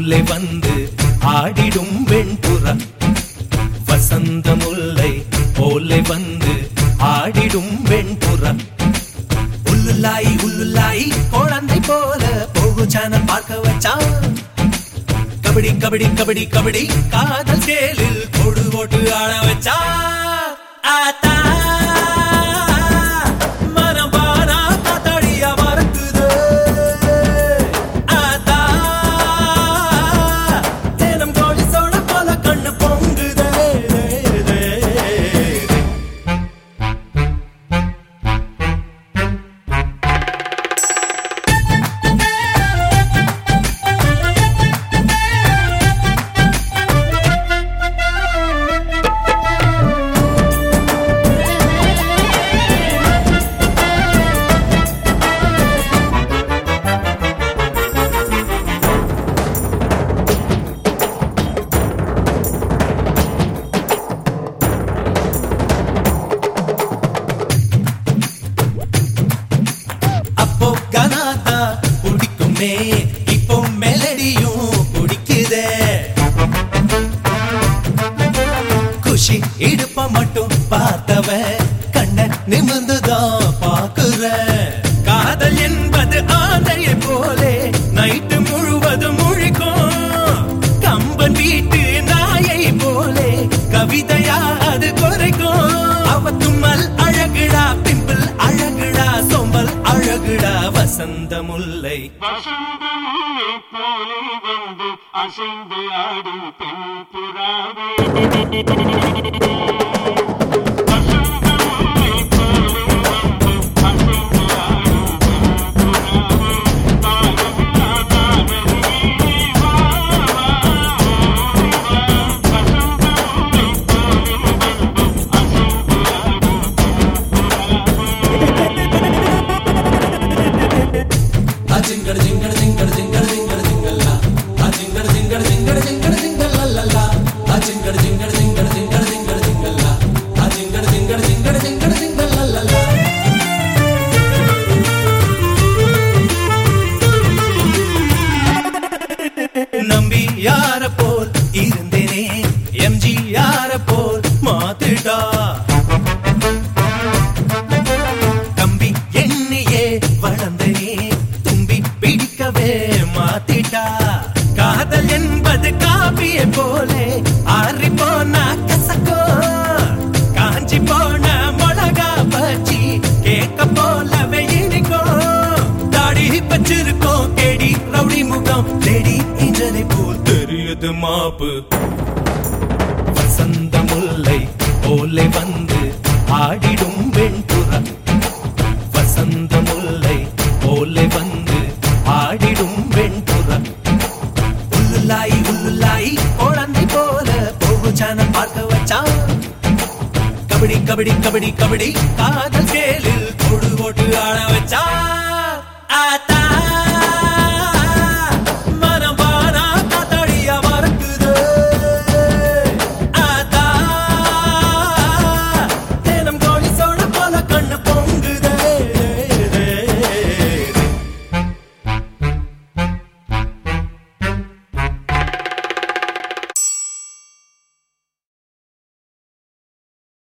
போலே வந்து ஆடிடும் வெண்புறா வசந்த முல்லை போலே வந்து ஆடிடும் வெண்புறா உள்ளுலாய் உள்ளுலாய் குழந்தை போல போகு சேனல் பார்க்க வச்சான் கபடி கபடி கபடி கபடி காதல் சேலில் கொடு போட்டு ஆட வச்சா ஆத்தா மனம் பாரா காத்தாடியா மறக்குது ஆத்தா தினம் கோழி சோழ போல கண்ணு பொங்குதே அப்போ கனாத்தா பிடிக்குமே இப்போ மெலடியும் பிடிக்குதே குஷி இடுப்ப மட்டும் பார்த்தவ கண்ண நிமிர்ந்துதான் பாக்குற காதல் என்பது ஆந்தையை போலே நைட்டு முழுவதும் முழிக்கும் கம்பன் வீட்டு நாயை போலே கவிதையா அது குறைக்கும் அவ தும்மல் அழகுடா பிம்பிள் அழகுடா சொம்பல் அழகுடா வசந்த முல்லை வசந்தமுல்லை போலே வந்து அசைந்து ஆடும் பெண் புறாவே வசந்தமுல்லை போலே வந்து அசைந்து ஆடும் பெண் புறாவே காதலியா காதலியே வா வா வசந்தமுல்லை போலே வந்து அசைந்து ஆடும் அஜிங்கட ஜிங்கட ஜிங்கட ஜிங்கட ஜிங்கட ஜிங்கல்லா அஜிங்கட ஜிங்கட ஜிங்கட ஜிங்கட ஜிங்கல்லல்லா அஜிங்கட ஜிங்கட ஜிங்கட ஜிங்கட ஜிங்கட ஜிங்கல்லா அஜிங்கட ஜிங்கட ஜிங்கட ஜிங்கட ஜிங்கல்லல்லா நம்பி யார போல் இருந்தேனே எம்ஜி யார போல் மாத்திட்டா தம்பி எண்ணியே வளர்ந்தனே தும்பி பிடிக்கவே மாத்திட்டா காதல் என்பது காப்பிய போலே ஆறி போனா கசக்கோ காஞ்சி போன மிளகா பச்சி கேக்க போலவே இனிக்கும் தாடி வச்சிருக்கோம் கேடி ரவுடி முகம் தேடி இன்றனை போல் தெரியுது மாப்பு வசந்த முல்லை போலே வந்து ஆடிடும் வெண்புறா வசந்த முல்லை போலே வந்து ஆடிடும் வெண்புறா உள்ளுலாய் உள்ளுலாய் குழந்தை போல போகு சேனல் பார்க்க வச்சான் கபடி கபடி கபடி கபடி காதல் சேலில் கொடு போட்டு ஆட வச்சா ஆத்தா